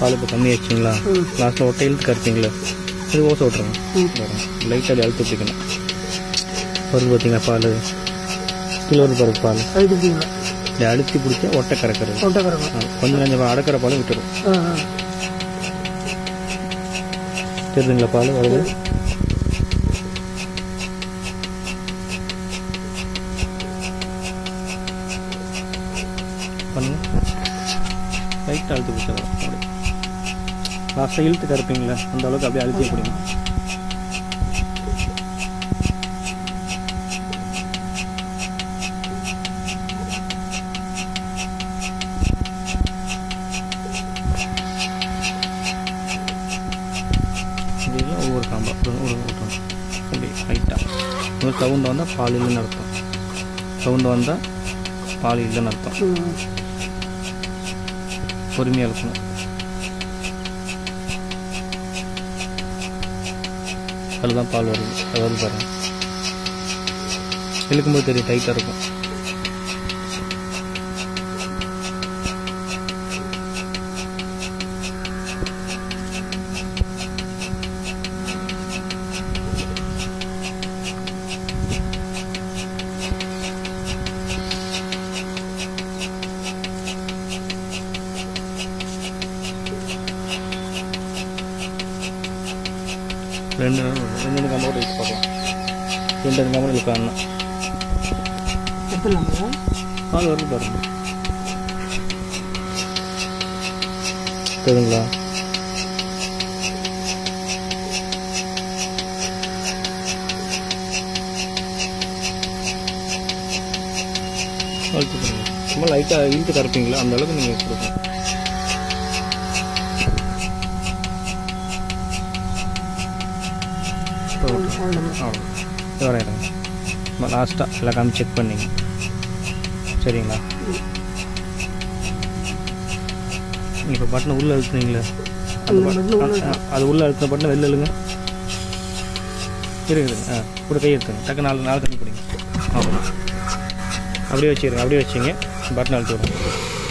பால் இப்போ கம்மி ஆச்சுங்களா ம். லாஸ்ட்டில் ஒட்டை இழுத்து கருப்பீங்களா அது ஓசை விட்ருங்க ம். லைட்டாக அப்படி அழுத்து பிடிக்கணும் வருது பார்த்தீங்களா பால் கிலோ வருது பாருங்க பால் அழுத்திட்டீங்களா இப்படி அழுத்தி பிடிச்சா ஒட்டை கறக்கிறது கொட்டை கறக்கும் ஆ, கொஞ்சம் கொஞ்சம் அடக்கிற பால் விட்டுரும் ஆ ஆ தெரியுதுங்களா பால் வருது பண்ணுங்க லைட்டாக அழுத்தி பிடிச்சா வரும் அப்படி லாஸ்ட்டாக இழுத்து கருப்பீங்களா அந்த அளவுக்கு அப்படியே அழுத்தி பிடிங்க இதெல்லாம் ஒவ்வொரு காம்பா ஒரு ஒரு விட்டுறோம் அப்படி லைட்டாக ஒரு சவுண்டு வந்தால் பால் இல்லைன்னு அர்த்தம் சவுண்டு வந்தால் பால் இல்லைன்னு அர்த்தம் ம். பொறுமையாக இருக்கணும் அதில் தான் பால் வருது அது வருது பாருங்க இழுக்கும்போது தெரியும் டைட்டாக இருக்கும் ரெண்டு ரெண்டு ரெண்டு கம்போ வச்சு பார்க்கலாம் ரெண்டு ரெண்டு கம்போ இழுக்கலாம் எடுத்துடலாமா பால் வருது பாருங்க தெரியுங்களா அழுத்தி பாருங்க சும்மா லைட்டாக இழுத்து கறப்பீங்களா அந்த அளவுக்கு நீங்கள் கொடுக்கணும் இப்போ விட்டுருங்க. அவ்வளோதான் அவ்வளோ வரேன் இருங்க லாஸ்ட்டாக எல்லாம் காமி செக் பண்ணிங்க சரிங்களா இப்போ பட்டனை உள்ளே அழுத்துனீங்களே அந்த உள்ள பட்டன் உள்ள ஆ, அது உள்ளே அழுத்தின பட்டனை வெளில இழுங்க இருக்குது ஆ கூட கை எடுத்துங்க டக்கு நாலு நாலு தண்ணி பிடிங்க அவ்வளோ அப்படியே வச்சுருங்க அப்படியே வச்சிங்க பட்டன் அழுத்தி விடுங்க